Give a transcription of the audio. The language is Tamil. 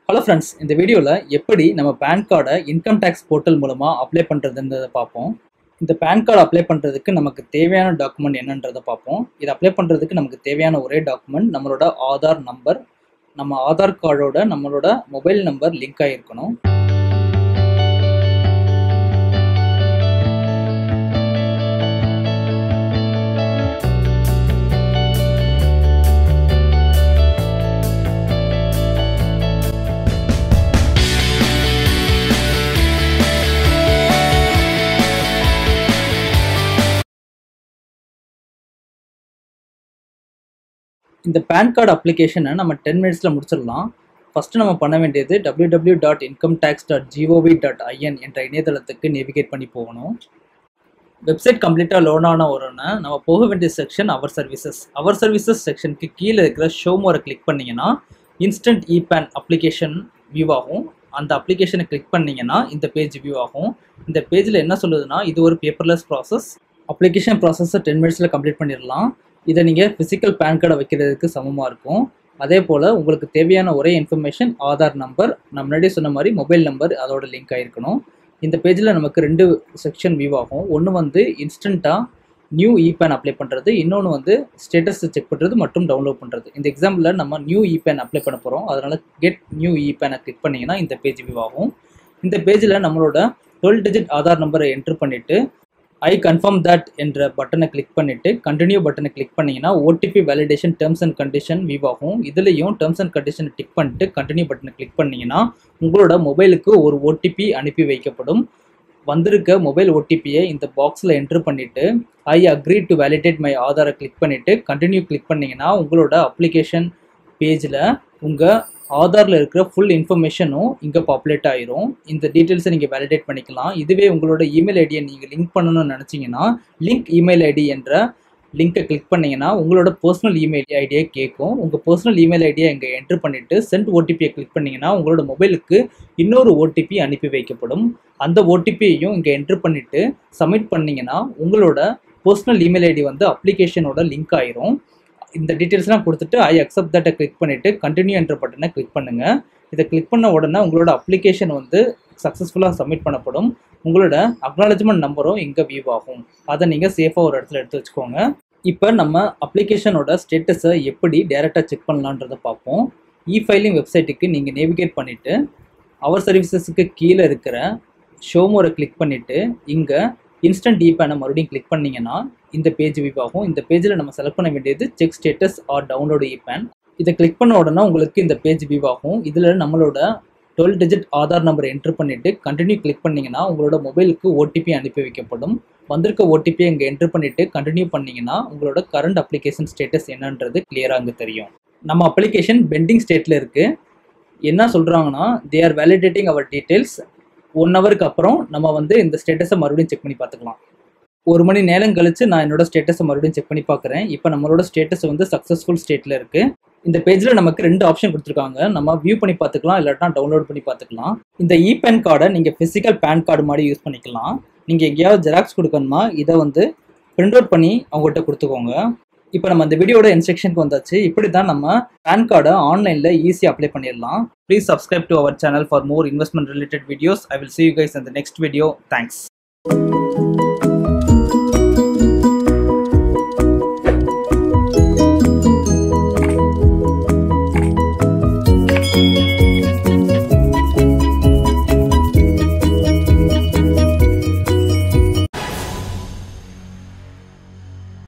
ஹலோ ஃப்ரெண்ட்ஸ் இந்த வீடியோவில் எப்படி நம்ம பேன் கார்டை இன்கம் டேக்ஸ் போர்ட்டல் மூலமாக அப்ளை பண்ணுறதுன்றதை பார்ப்போம் இந்த பேன் கார்டு அப்ளை பண்ணுறதுக்கு நமக்கு தேவையான டாக்குமெண்ட் என்னன்றதை பார்ப்போம் இது அப்ளை பண்ணுறதுக்கு நமக்கு தேவையான ஒரே டாக்குமெண்ட் நம்மளோட ஆதார் நம்பர் நம்ம ஆதார் கார்டோட நம்மளோட மொபைல் நம்பர் லிங்க் ஆகிருக்கணும் இந்த பேன் கார்டு அப்ளிகேஷனை நம்ம டென் மினிட்ஸில் முடிச்சிடலாம் ஃபஸ்ட்டு நம்ம பண்ண வேண்டியது W W dot income tax dot G O V dot I N என்ற இணையதளத்துக்கு நேவிகேட் பண்ணி போகணும் வெப்சைட் கம்ப்ளீட்டாக லோன் ஆன உடனே நம்ம போக வேண்டிய section our services our services செக்ஷனுக்கு கீழே இருக்கிற ஷோ மோரை கிளிக் பண்ணிங்கன்னா instant E PAN application view ஆகும் அந்த அப்ளிகேஷனை கிளிக் பண்ணிங்கன்னா இந்த பேஜ் வியூ ஆகும் இந்த பேஜில் என்ன சொல்லுதுன்னா இது ஒரு பேப்பர்லெஸ் ப்ராசஸ் அப்ளிகேஷன் ப்ராசஸை டென் மினிட்ஸில் கம்ப்ளீட் பண்ணிடலாம் இதை நீங்கள் ஃபிசிக்கல் பேன் கார்டை வைக்கிறதுக்கு சமமாக இருக்கும் அதே போல் உங்களுக்கு தேவையான ஒரே இன்ஃபர்மேஷன் ஆதார் நம்பர் நான் முன்னாடியே சொன்ன மாதிரி மொபைல் நம்பர் அதோட லிங்க் ஆகிருக்கணும் இந்த பேஜில் நமக்கு ரெண்டு செக்ஷன் வியூ ஆகும் ஒன்று வந்து இன்ஸ்டண்ட்டாக நியூ இ பேன் அப்ளை பண்ணுறது இன்னொன்று வந்து ஸ்டேட்டஸ் செக் பண்ணுறது மற்றும் டவுன்லோட் பண்ணுறது இந்த எக்ஸாம்பிளில் நம்ம நியூ இ பேன் அப்ளை பண்ண போகிறோம் அதனால் கெட் நியூ இ பேனை கிளிக் பண்ணிங்கன்னா இந்த பேஜ் வியூ ஆகும் இந்த பேஜில் நம்மளோட டுவெல் டிஜிட் ஆதார் நம்பரை என்ட்ரு பண்ணிவிட்டு ஐ கன்ஃபார்ம் தட் என்ற பட்டனை கிளிக் பண்ணிவிட்டு கண்டினியூ பட்டனை கிளிக் பண்ணிங்கன்னா OTP validation terms and condition view ஆகும் இதுலேயும் டேர்ம்ஸ் அண்ட் கண்டிஷனை டிக் பண்ணிட்டு கண்டினியூ பட்டனை கிளிக் பண்ணிங்கன்னா உங்களோட மொபைலுக்கு ஒரு ஓடிபி அனுப்பி வைக்கப்படும் வந்திருக்க மொபைல் ஓடிபியை இந்த பாக்ஸில் என்ட்ரு பண்ணிவிட்டு I agree to validate my ஆதாரை கிளிக் பண்ணிவிட்டு கண்டினியூ கிளிக் பண்ணிங்கன்னா உங்களோட அப்ளிகேஷன் பேஜில் உங்கள் ஆதாரில் இருக்கிற ஃபுல் இன்ஃபர்மேஷனும் இங்கே பாப்புலேட் ஆயிரும் இந்த டீட்டெயில்ஸை நீங்கள் வேலிடேட் பண்ணிக்கலாம் இதுவே உங்களோட இமெயில் ஐடியை நீங்கள் லிங்க் பண்ணணும்னு நினச்சிங்கன்னா லிங்க் இமெயில் ஐடி என்ற லிங்க்கை கிளிக் பண்ணிங்கன்னா உங்களோட பர்சனல் இமெயில் ஐடியை கேட்கும் உங்கள் பர்சனல் இமெயில் ஐடியை இங்கே என்ட்ரு பண்ணிவிட்டு சென்ட் ஓடிபியை கிளிக் பண்ணிங்கன்னா உங்களோட மொபைலுக்கு இன்னொரு ஓடிபி அனுப்பி வைக்கப்படும் அந்த ஓடிபியையும் இங்கே என்ட்ரு பண்ணிவிட்டு சப்மிட் பண்ணிங்கன்னா உங்களோட பர்சனல் இமெயில் ஐடி வந்து அப்ளிகேஷனோட லிங்க் ஆயிரும் இந்த டீட்டெயில்ஸ்லாம் கொடுத்துட்டு ஐ அக்செப்ட் தட்டை கிளிக் பண்ணிவிட்டு கண்டினியூ என்ற பட்டனை கிளிக் பண்ணுங்கள் இதை கிளிக் பண்ண உடனே உங்களோட அப்ளிகேஷன் வந்து சக்ஸஸ்ஃபுல்லாக சப்மிட் பண்ணப்படும் உங்களோட அக்னாலஜ்மெண்ட் நம்பரும் இங்கே வியூ ஆகும் அதை நீங்கள் சேஃபாக ஒரு இடத்துல எடுத்து வச்சுக்கோங்க இப்போ நம்ம அப்ளிகேஷனோட ஸ்டேட்டஸை எப்படி டேரெக்டாக செக் பண்ணலான்றதை பார்ப்போம் இ ஃபைலிங் வெப்சைட்டுக்கு நீங்கள் நேவிகேட் பண்ணிவிட்டு அவர் சர்வீசஸுக்கு கீழே இருக்கிற ஷோமோரை கிளிக் பண்ணிவிட்டு இங்கே இன்ஸ்டன்ட் இ பேனை மறுபடியும் கிளிக் பண்ணிங்கன்னா இந்த பேஜ் வியூ ஆகும் இந்த பேஜில் நம்ம செலக்ட் பண்ண வேண்டியது check status or download e PAN இதை கிளிக் பண்ண உடனே உங்களுக்கு இந்த பேஜ் வியூ ஆகும் இதில் நம்மளோட twelve digit Aadhaar number enter பண்ணிவிட்டு கண்டினியூ கிளிக் பண்ணிங்கன்னா உங்களோட மொபைலுக்கு ஓடிபி அனுப்பி வைக்கப்படும் வந்திருக்க ஓடிபியை இங்கே என்ட்ரு பண்ணிவிட்டு கண்டினியூ பண்ணிங்கன்னா உங்களோட கரண்ட் அப்ளிகேஷன் ஸ்டேட்டஸ் என்னன்றது கிளியராக அங்கே தெரியும் நம்ம அப்ளிகேஷன் பெண்டிங் ஸ்டேட்டில் இருக்குது என்ன சொல்கிறாங்கன்னா they are validating our details one ஹவருக்கு அப்புறம் நம்ம வந்து இந்த ஸ்டேட்டஸை மறுபடியும் செக் பண்ணி பார்த்துக்கலாம் ஒரு மணி நேரம் கழிச்சு நான் என்னோட ஸ்டேட்டஸை மறுபடியும் செக் பண்ணி பார்க்குறேன் இப்போ நம்மளோட ஸ்டேட்டஸ் வந்து சக்ஸஸ்ஃபுல் ஸ்டேட்டில் இருக்குது இந்த பேஜில் நமக்கு ரெண்டு ஆப்ஷன் கொடுத்துருக்காங்க நம்ம வியூ பண்ணி பார்த்துக்கலாம் இல்லாட்டா டவுன்லோட் பண்ணி பார்த்துக்கலாம் இந்த இ பேன் கார்டை நீங்கள் ஃபிசிக்கல் பேன் கார்டு மாதிரி யூஸ் பண்ணிக்கலாம் நீங்கள் எங்கேயாவது ஜெராக்ஸ் கொடுக்கணுமா இதை வந்து பிரிண்ட் அவுட் பண்ணி அவங்கள்ட்ட கொடுத்துக்கோங்க இப்போ நம்ம இந்த வீடியோட இன்ஸ்ட்ரக்ஷனுக்கு வந்தாச்சு இப்படி தான் நம்ம பேன் கார்டை ஆன்லைனில் ஈஸியாக அப்ளை பண்ணிடலாம் please subscribe to our channel for more investment related videos I will see you guys இந்த நெக்ஸ்ட் வீடியோ தேங்க்ஸ்